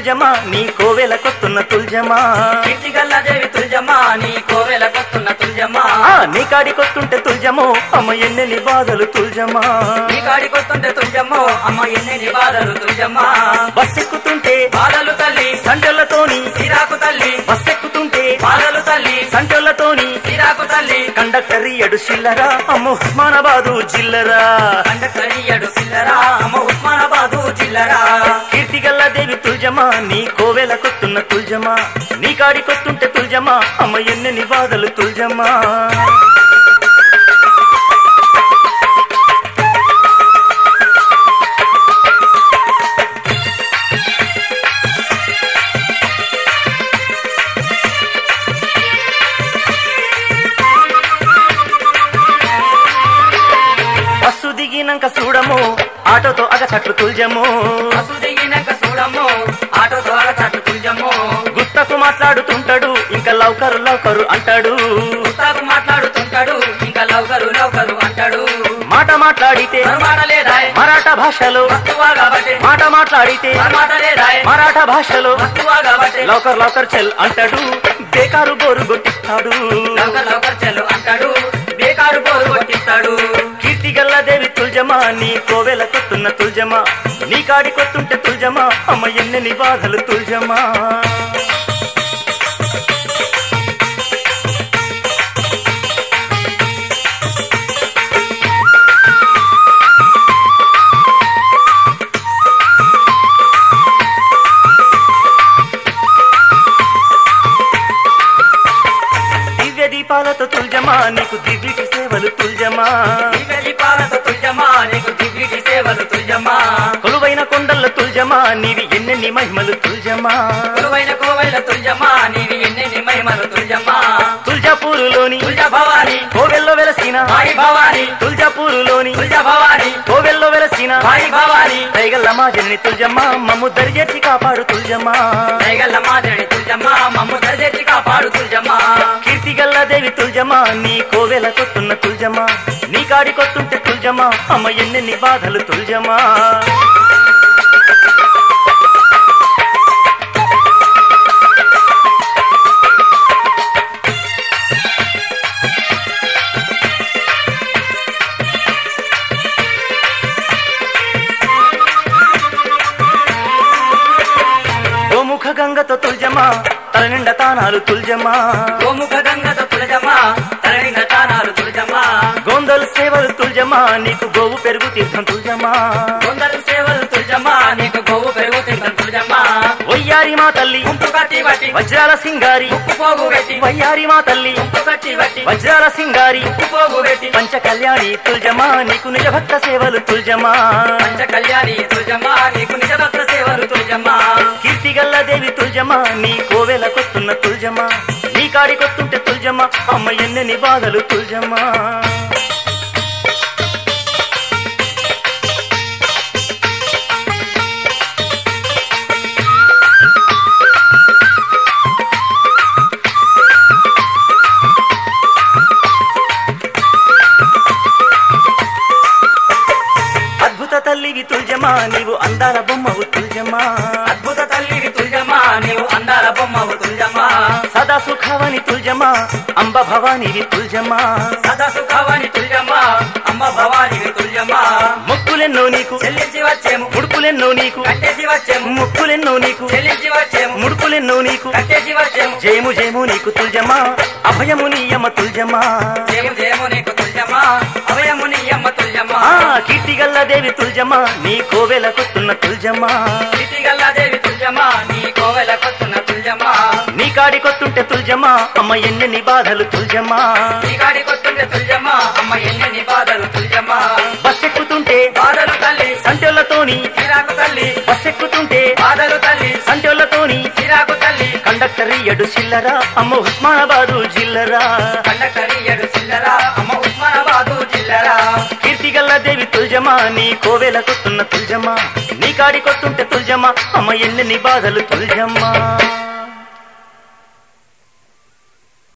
తుల్జమా నీ కోవెలకొస్తున్న తుల్జమా కీర్తిగల్ల దేవి తుల్జమ్మా నీ కోవెలకొస్తున్న తుల్జమ్మా ఆ నీ కాడికొస్తుంటే తుల్జమో అమ్మ ఎన్నెన్ని బాధలు తుల్జమా నీ కాడికొస్తుంటే తుల్జమ్మో అమ్మ ఎన్నెన్ని బాధలు తుల్జమ్మా బస్సెక్కుతుంటే బాధలు తల్లి సంటలతోని సిరాకు తల్లి బస్సెక్కుతుంటే బాధలు తల్లి సంటలతోని సిరాకు తల్లి కండక్టర్ ఎడు సిల్లరా అమ్మ ఉస్మానాబాదు జిల్లరా కండకరియడు సిల్లరా అమ్మ ఉస్మానాబాదు జిల్లరా కీర్తిగల్ల దేవి తుల్జమా నీ కోవెలకొస్తున్న తుల్జమా నీ కాడికొస్తుంటే తుల్జమా అమ్మ ఎన్నెన్ని బాధలు తుల్జమా బస్సు దిగినాక చూడము ఆటోతో అగచట్లు తుల్జము బస్సు దిగినాక చూడమ్మో ఆటో ద్వారా చట్టు తుల్జమ్మో గుత్తకు మాట్లాడుతుంటాడు ఇంకా లౌకరు లౌకరు అంటాడు ఉత్తాకు మాట్లాడుతుంటాడు ఇంకా లౌకరు లౌకరు అంటాడు మాట మాట్లాడితే మాట లేదాయ్ మరాఠా భాషలో వస్తువా కాబట్టి మాట మాట్లాడితే మాట లేదాయ్ మరాఠా భాషలో వస్తువా కాబట్టి లౌకర్ లౌకర్ చెల్ అంటాడు బేకారు బోరు కొట్టిస్తాడు లౌకర్ లౌకర్ చెల్లు అంటాడు బేకారు పోరు కొట్టిస్తాడు కీర్తిగల్ల దేవి తుల్జమా నీ కోవెల కొత్తున్న తుల్జమా నీ కాడి కొత్తుంటే తుల్జమా అమ్మ ఎన్నెన్ని బాధలు తుల్జమా దివ్య దీపాలతో తుల్జమా నీకు దివ్యకి సేవలు తుల్జమా దివ్య దీపాలతో తుల్జమా నీకు దివ్యుడి సేవలు తుల్జమా కొలువైన కొండల తుల్జమా నీవి ఎన్నెన్ని మహిమలు తుల్జమా కొలువైన కోవైల తుల్జమా నీవి ఎన్నెన్ని మహిమలు తుల్జమా తుల్జాపూరులోని తుల్జ భవాని కోవెల్లో వెలసిన మాయి భవాని తుల్జాపూరులోని తుల్జ భవాని కోవెల్లో వెలసిన మాయి భవాని దైగల్ల మా జనని తుల్జమ్మా మమ్ము దరిచేర్చి కాపాడు తుల్జమ్మా దయగల్ల మాదడి తుల్జమ్మా మమ్ము దరిచేర్చి కాపాడు తుల్జమ్మా కీర్తిగల్ల దేవి తుల్జమా నీ కోవెల కొత్తున్న తుల్జమా నీ కాడి కొత్తుంటే తుల్జమా అమ్మ ఎన్నెన్ని బాధలు తుల్జమా గోముఖ గంగతో తుల్జమా తల నిండా తానాలు తుల్జమా గోముఖ గంగతో తుల్జమ్మా తరణింగ తానాలు తుల్జమ్మా గోందల్ సేవలు తుల్జమా నీకు గోవు పెరుగు తీర్థం తుల్జమా కొందరు సేవలు తుల్జమ్మా నీకు గోవు పెరుగు తింటాను తుల్జమ్మా వయ్యారి మా తల్లి ముంపు కట్టి బట్టి వజ్రాల సింగారి ఉప్పు పోగు పెట్టి వయ్యారి మా తల్లి ముంపు కట్టి బట్టి వజ్రాల సింగారి ఉప్పు పోగు పెట్టి పంచ కళ్యాణి తుల్జమా నీకు నిజ భక్త సేవలు తుల్జమా పంచ కళ్యాణి తుల్జమ్మా నీకు నిజ భక్త సేవలు తుల్జమ్మా కీర్తిగల్ల దేవి తుల్జమా నీ కోవెల కొత్తున్న తుల్జమా నీ కాడి కొత్తుంటే తుల్జమా అమ్మ ఎన్నెన్ని బాధలు తుల్జమా అద్భుత తల్లివి తుల్జమా నీవు అందాల బొమ్మవు తుల్జమా అద్భుత తల్లివి తుల్జమ్మా నీవు అందాల బొమ్మవు తుల్జమ్మా సదా సుఖవని తుల్జమా అంబ భవానివి తుల్జమా సదా సుఖవని తుల్జమ్మా అమ్మ భవానివి తుల్జమ్మా ముక్కులెన్నో నీకు చెల్లించి వచ్చేము ముడుపులెన్నో నీకు కట్టేసి వచ్చేము ముక్కులెన్నో నీకు చెల్లించి వచ్చేము ముడుపులెన్నో నీకు కట్టేసి వచ్చేము జయము జయము నీకు తుల్జమా అభయము నీయమ తుల్జమా జయము జయము నీకు తుల్జమ్మా అభయము నీ అమ్మ తుల్జమ్మా ఆ కీర్తిగల్ల దేవి తుల్జమా నీ కోవెల కొత్తున్న తుల్జమా గల్లా దేవి తుల్జమ్మా నీ కోవెల కొత్తున్న తుల్జమ్మా నీ కాడి కొత్తుంటే తుల్జమా అమ్మ ఎన్నెన్ని బాధలు తుల్జమా నీ కాడి కొత్తుంటే తుల్జమ్మా అమ్మ ఎన్నెన్ని బాధలు తుల్జమ్మా బస్సెక్కుతుంటే బాధలు తల్లి సంటోళ్లతోని సిరాకు తల్లి బస్సెక్కుతుంటే బాధలు తల్లి సంటోళ్లతోని సిరాకు తల్లి కండక్టర్ ఎడు చిల్లరా అమ్మ ఉస్మానాబాదు జిల్లరా కండకరి ఎడు చిల్లరా అమ్మ ఉస్మానాబాదు జిల్లరా కీర్తిగల్ల దేవి తుల్జమా నీ కోవెల కొత్తున్న తుల్జమా నీ కాడి కొత్తుంటే తుల్జమా అమ్మ ఎన్నెన్ని బాధలు తుల్జమ్మా